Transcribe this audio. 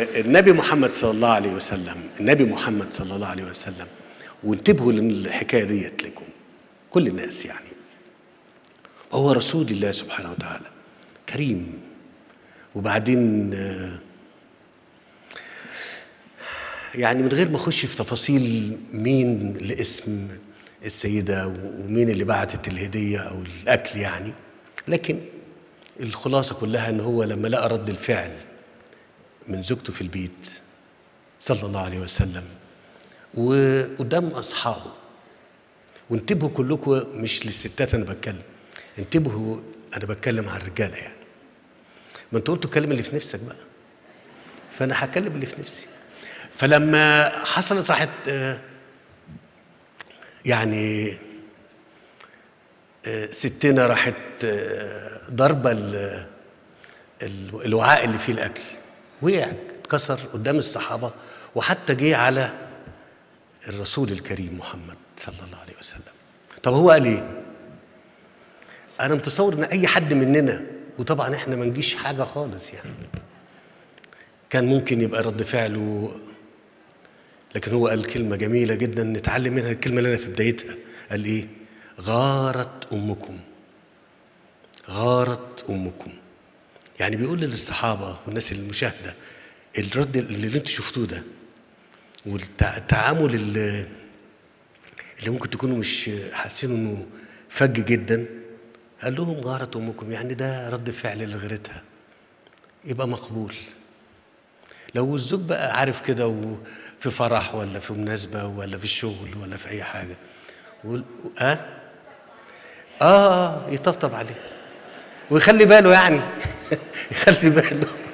النبي محمد صلى الله عليه وسلم النبي محمد صلى الله عليه وسلم وانتبهوا للحكايه ديت لكم كل الناس يعني هو رسول الله سبحانه وتعالى كريم وبعدين آه، يعني من غير ما اخش في تفاصيل مين لاسم السيده ومين اللي بعتت الهديه او الاكل يعني لكن الخلاصه كلها ان هو لما لقى رد الفعل من زوجته في البيت صلى الله عليه وسلم وقدام اصحابه وانتبهوا كلكم مش للستات انا بتكلم انتبهوا انا بتكلم عن الرجاله يعني ما انت قلت الكلام اللي في نفسك بقى فانا هتكلم اللي في نفسي فلما حصلت راحت آه، يعني آه، ستنا راحت آه، ضربه ال- ال- الوعاء اللي فيه الاكل وقع اتكسر قدام الصحابه وحتى جه على الرسول الكريم محمد صلى الله عليه وسلم طب هو قال ايه انا متصور ان اي حد مننا وطبعا احنا ما نجيش حاجه خالص يعني كان ممكن يبقى رد فعله لكن هو قال كلمه جميله جدا نتعلم منها الكلمه اللي انا في بدايتها قال ايه غارت امكم غارت امكم يعني بيقول للصحابه والناس المشاهده الرد اللي انتوا شفتوه ده والتعامل اللي اللي ممكن تكونوا مش حاسين انه فج جدا قال لهم غارت امكم يعني ده رد فعل لغيرتها يبقى مقبول لو الزوج بقى عارف كده وفي فرح ولا في مناسبة ولا في الشغل ولا في أي حاجة وال- اه اه اه يطبطب عليه ويخلي باله يعني يخلي باله